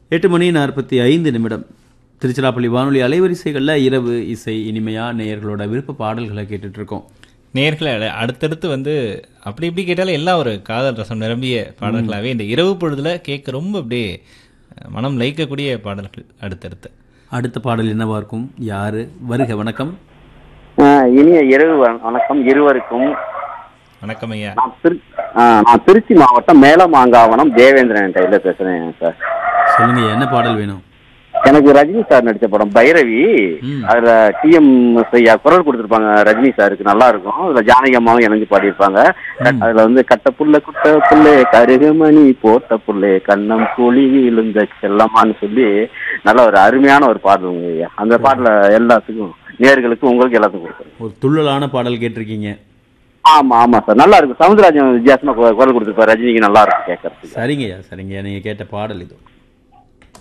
எட்டு மணி நாற்பத்தி ஐந்து நிமிடம் திருச்சிராப்பள்ளி வானொலி அலைவரிசைகளில் இரவு இசை இனிமையா நேயர்களோட விருப்ப பாடல்களை கேட்டுட்டு இருக்கோம் நேர்களை அடுத்தடுத்து வந்து அப்படி இப்படி கேட்டாலும் எல்லாம் ஒரு காதல் ரசம் நிரம்பிய பாடல்களாகவே இந்த இரவு பொழுதுல கேட்க ரொம்ப அப்படியே மனம் லயிக்கக்கூடிய பாடல்கள் அடுத்தடுத்து அடுத்த பாடல் என்னவா இருக்கும் யாரு வருக வணக்கம் ஆஹ் இனிய இரவு வ- வணக்கம் இருவருக்கும் வணக்கம் ஐயா நான் திரு ஆஹ் நான் திருச்சி மாவட்டம் மேலமாங்காவனம் தேவேந்திரன் டைல பேசுறேன் சார் சொல்லுங்க என்ன பாடல் வேணும் எனக்கு ரஜினி சார் நடிச்ச படம் பைரவி ம். அதுல டிஎம் ஐயா குரல் கொடுத்திருப்பாங்க ரஜினி சாருக்கு நல்லா இருக்கும் அதுல ஜானகி அம்மாவும் இணைஞ்சு பாடியிருப்பாங்க அதுல வந்து கட்ட புள்ள குட்ட புள்ளே கருகமணி போட்ட புள்ளே கண்ணம் குழி விழுந்த செல்லம்மான்னு சொல்லி நல்ல ஒரு அருமையான ஒரு பாடல் ஐயா அந்த பாடல எல்லாத்துக்கும் நேர்களுக்கு உங்களுக்கு எல்லாத்துக்கும் கொடுக்குறேன் ஒரு துள்ளலான பாடல் கேட்டிருக்கீங்க ஆமா ஆமா சார் நல்லா இருக்கும் சவுந்தரராஜன் வித்தியாசமா குரல் கொடுத்துருப்பாரு ரஜினிக்கு நல்லா இருக்கும் கேட்கறதுக்கு சரிங்கய்யா சரிங்கய்யா நீங்க கேட்ட பாடல் இது